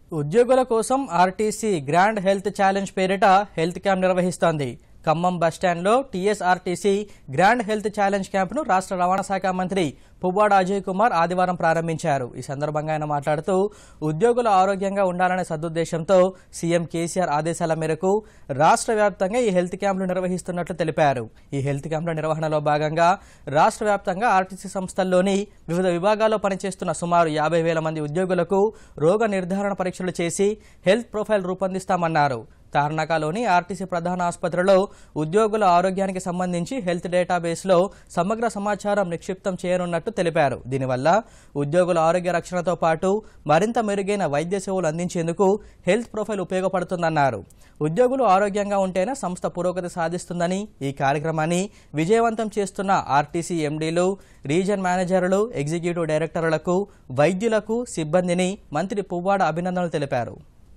ఉద్యోగుల కోసం RTC grand health challenge పేరిట హెల్త్ క్యాంప్ నిర్వహిస్తోంది ఖమ్మం బస్టాండ్లో టీఎస్ఆర్టీసీ గ్రాండ్ హెల్త్ ఛాలెంజ్ క్యాంపును రాష్ట్ర రవాణా శాఖ మంత్రి పువ్వాడ అజయ్ కుమార్ ఆదివారం ప్రారంభించారు ఈ సందర్భంగా ఆయన మాట్లాడుతూ ఉద్యోగులు ఆరోగ్యంగా ఉండాలనే సదుద్దేశంతో సీఎం కేసీఆర్ ఆదేశాల మేరకు రాష్ట్ర వ్యాప్తంగా ఈ హెల్త్ క్యాంపులు నిర్వహిస్తున్నట్లు తెలిపారు ఈ హెల్త్ క్యాంపుల నిర్వహణలో భాగంగా రాష్ట్ర వ్యాప్తంగా ఆర్టీసీ సంస్థల్లోని వివిధ విభాగాల్లో పనిచేస్తున్న సుమారు యాభై వేల మంది ఉద్యోగులకు రోగ నిర్ధారణ పరీక్షలు చేసి హెల్త్ ప్రొఫైల్ రూపొందిస్తామన్నారు తార్నాకలోని ఆర్టీసీ ప్రధాన ఆసుపత్రిలో ఉద్యోగుల ఆరోగ్యానికి సంబంధించి హెల్త్ డేటాబేస్లో సమగ్ర సమాచారం నిక్షిప్తం చేయనున్నట్టు తెలిపారు దీనివల్ల ఉద్యోగుల ఆరోగ్య రక్షణతో పాటు మరింత మెరుగైన వైద్య సేవలు అందించేందుకు హెల్త్ ప్రొఫైల్ ఉపయోగపడుతుందన్నారు ఉద్యోగులు ఆరోగ్యంగా ఉంటేనే సంస్థ పురోగతి సాధిస్తుందని ఈ కార్యక్రమాన్ని విజయవంతం చేస్తున్న ఆర్టీసీ ఎండీలు రీజన్ మేనేజర్లు ఎగ్జిక్యూటివ్ డైరెక్టర్లకు వైద్యులకు సిబ్బందిని మంత్రి పువ్వాడ అభినందనలు తెలిపారు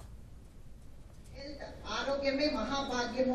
ఆరోగ్యమే మహాభాగ్యము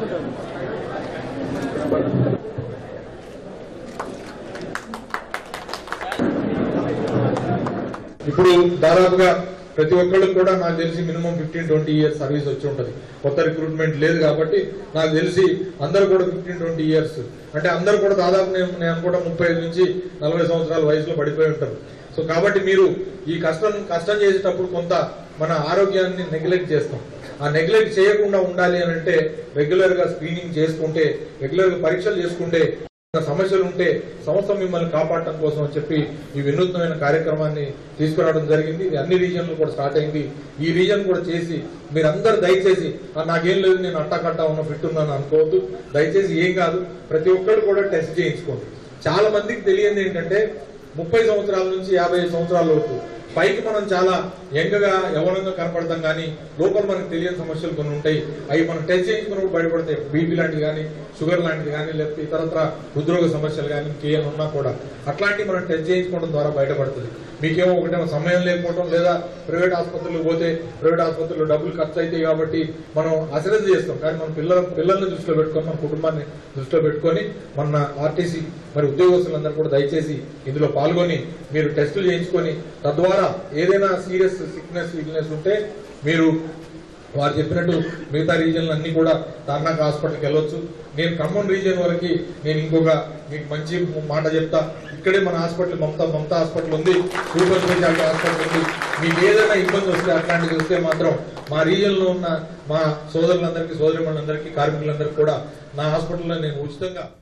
ఇప్పుడు దాదాపుగా ప్రతి ఒక్కళ్ళకి కూడా నాకు తెలిసి minimum fifteen twenty years service వచ్చి ఉంటుంది కొత్త రిక్రూట్మెంట్ లేదు కాబట్టి నాకు తెలిసి అందరు కూడా ఫిఫ్టీన్ ట్వంటీ ఇయర్స్ అంటే అందరు కూడా దాదాపు నేను నేను అనుకుంటా ముప్పై ఐదు నుంచి నలభై సంవత్సరాల వయసులో పడిపోయి ఉంటారు సో కాబట్టి మీరు ఈ కష్టం కష్టం చేసేటప్పుడు కొంత మన ఆరోగ్యాన్ని నెగ్లెక్ట్ చేస్తాం ఆ నెగ్లెక్ట్ చేయకుండా ఉండాలి అని అంటే రెగ్యులర్ గా స్క్రీనింగ్ చేసుకుంటే రెగ్యులర్ గా పరీక్షలు చేసుకుంటే ఏమైనా సమస్యలు ఉంటే సంస్థ మిమ్మల్ని కాపాడటం కోసం అని చెప్పి ఈ వినూత్నమైన కార్యక్రమాన్ని తీసుకురావడం జరిగింది ఇది అన్ని రీజన్లు కూడా స్టార్ట్ అయింది ఈ రీజన్ కూడా చేసి మీరందరూ దయచేసి "ఆ, నాకేం లేదు నేను అట్టకట్టా ఉన్న ఫిట్ ఉన్నాను అనుకోవద్దు దయచేసి ఏం కాదు ప్రతి ఒక్కరు కూడా టెస్ట్ చేయించుకోండి చాలా మందికి తెలియంది ఏంటంటే ముప్పై సంవత్సరాల నుంచి యాభై సంవత్సరాల లోపు పైకి మనం చాలా యంగ్గా యవనంగా కనపడతాం కానీ లోపల మనకు తెలియని సమస్యలు కొన్ని ఉంటాయి అవి మనం టెస్ట్ చేయించుకున్నప్పుడు బయటపడతాయి బీపీ లాంటివి కానీ షుగర్ లాంటిది కానీ లేకపోతే ఇతరత్ర హృద్రోగ సమస్యలు కానీ ఇంకేమైనా ఉన్నా కూడా అట్లాంటివి మనం టెస్ట్ చేయించుకోవడం ద్వారా బయటపడుతుంది మీకేమో ఒకటేమో సమయం లేకపోవడం లేదా ప్రైవేట్ ఆసుపత్రులకు పోతే ప్రైవేట్ ఆసుపత్రుల్లో డబ్బులు ఖర్చు అవుతాయి కాబట్టి మనం అసరెన్స్ చేస్తాం కానీ మన పిల్లల పిల్లల్ని దృష్టిలో పెట్టుకొని మన కుటుంబాన్ని దృష్టిలో పెట్టుకొని మన ఆర్టీసీ మరి ఉద్యోగస్తులందరూ కూడా దయచేసి ఇందులో పాల్గొని మీరు టెస్టులు చేయించుకొని తద్వారా ఏదైనా సీరియస్ సిక్నెస్ వీక్నెస్ ఉంటే మీరు వారు చెప్పినట్టు మిగతా రీజియన్లు అన్ని కూడా తార్నాక హాస్పిటల్కి వెళ్ళొచ్చు నేను ఖమ్మం రీజియన్ వరకు నేను ఇంకొక మీకు మంచి మాట చెప్తా ఇక్కడే మన హాస్పిటల్ మమతా మమతా హాస్పిటల్ ఉంది సూపర్ స్పెషాలిటీ హాస్పిటల్ ఉంది మీకు ఏదైనా ఇబ్బంది వస్తే అట్లాంటిది వస్తే మాత్రం మా రీజియన్ లో ఉన్న మా సోదరులందరికీ సోదరిమణులందరికీ కార్మికులందరికీ కూడా నా హాస్పిటల్లో నేను ఉచితంగా